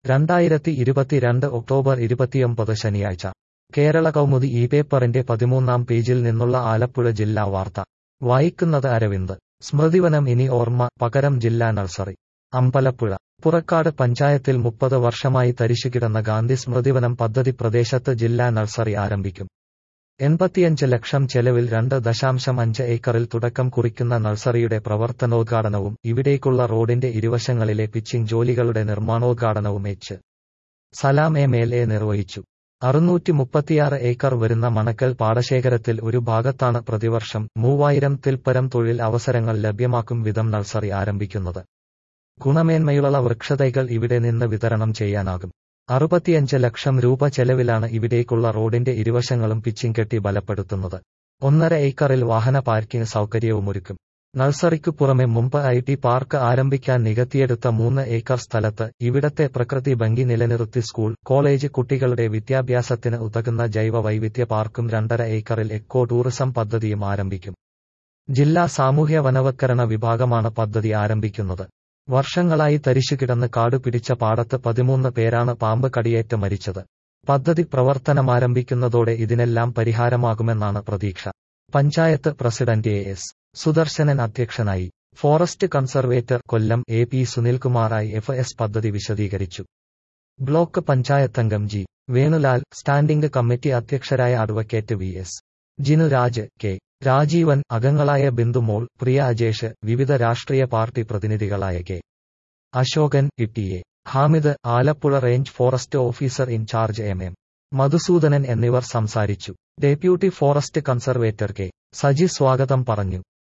രണ്ടായിരത്തി ഇരുപത്തിരണ്ട് ഒക്ടോബർ ഇരുപത്തിയൊമ്പത് ശനിയാഴ്ച കേരള കൗമുദി ഈ പേപ്പറിന്റെ പതിമൂന്നാം പേജിൽ നിന്നുള്ള ആലപ്പുഴ ജില്ലാ വാർത്ത വായിക്കുന്നത് അരവിന്ദ് സ്മൃതിവനം ഇനി ഓർമ്മ പകരം ജില്ലാ നഴ്സറി അമ്പലപ്പുഴ പുറക്കാട് പഞ്ചായത്തിൽ മുപ്പത് വർഷമായി തരിശുകിടന്ന ഗാന്ധി സ്മൃതിവനം പദ്ധതി പ്രദേശത്ത് ജില്ലാ നഴ്സറി ആരംഭിക്കും എൺപത്തിയഞ്ച് ലക്ഷം ചെലവിൽ രണ്ട് ദശാംശം അഞ്ച് ഏക്കറിൽ തുടക്കം കുറിക്കുന്ന നഴ്സറിയുടെ പ്രവർത്തനോദ്ഘാടനവും ഇവിടേക്കുള്ള റോഡിന്റെ ഇരുവശങ്ങളിലെ പിച്ചിംഗ് ജോലികളുടെ നിർമ്മാണോദ്ഘാടനവും H Salam M L A നിർവഹിച്ചു അറുന്നൂറ്റി മുപ്പത്തിയാറ് ഏക്കർ വരുന്ന മണക്കൽ പാടശേഖരത്തിൽ ഒരു ഭാഗത്താണ് പ്രതിവർഷം മൂവായിരം തിൽപ്പരം തൊഴിൽ അവസരങ്ങൾ ലഭ്യമാക്കും വിധം നഴ്സറി ആരംഭിക്കുന്നത് ഗുണമേന്മയുള്ള വൃക്ഷതൈകൾ ഇവിടെ നിന്ന് വിതരണം ചെയ്യാനാകും അറുപത്തിയഞ്ച് ലക്ഷം രൂപ ചെലവിലാണ് ഇവിടേക്കുള്ള റോഡിന്റെ ഇരുവശങ്ങളും പിച്ചിങ് കെട്ടി ബലപ്പെടുത്തുന്നത് ഒന്നര ഏക്കറിൽ വാഹന പാർക്കിംഗ് സൗകര്യവുമൊരുക്കും നഴ്സറിക്കു പുറമെ മുമ്പ് ഐ ടി പാർക്ക് ആരംഭിക്കാൻ നികത്തിയെടുത്ത മൂന്ന് ഏക്കർ സ്ഥലത്ത് ഇവിടത്തെ പ്രകൃതി ഭംഗി നിലനിർത്തി സ്കൂൾ കോളേജ് കുട്ടികളുടെ വിദ്യാഭ്യാസത്തിന് ഉതകുന്ന ജൈവ വൈവിധ്യ പാർക്കും രണ്ടര ഏക്കറിൽ എക്കോ ടൂറിസം പദ്ധതിയും ആരംഭിക്കും ജില്ലാ സാമൂഹ്യ വനവത്കരണ വിഭാഗമാണ് പദ്ധതി ആരംഭിക്കുന്നത് വർഷങ്ങളായി തരിശുകിടന്ന് കാടുപിടിച്ച പാടത്ത് പതിമൂന്ന് പേരാണ് പാമ്പ് കടിയേറ്റ് മരിച്ചത് പദ്ധതി പ്രവർത്തനമാരംഭിക്കുന്നതോടെ ഇതിനെല്ലാം പരിഹാരമാകുമെന്നാണ് പ്രതീക്ഷ panchayat president A S Sudarsanan അധ്യക്ഷനായി forest conservator Kollam A P സുനിൽകുമാറായി എഫ് എസ് പദ്ധതി വിശദീകരിച്ചു ബ്ലോക്ക് പഞ്ചായത്തംഗം ജി വേണുലാൽ സ്റ്റാൻഡിംഗ് കമ്മിറ്റി അധ്യക്ഷരായ advocate V S Jinuraj K Rajeevan അംഗങ്ങളായ ബിന്ദുമോൾ പ്രിയ അജേഷ് വിവിധ രാഷ്ട്രീയ പാർട്ടി പ്രതിനിധികളായ കെ അശോകൻ ഇട്ടിയെ Hamid Alappuzha range forest officer in-charge M M Madhusoodanan എന്നിവർ സംസാരിച്ചു deputy forest conservator K Saji സ്വാഗതം പറഞ്ഞു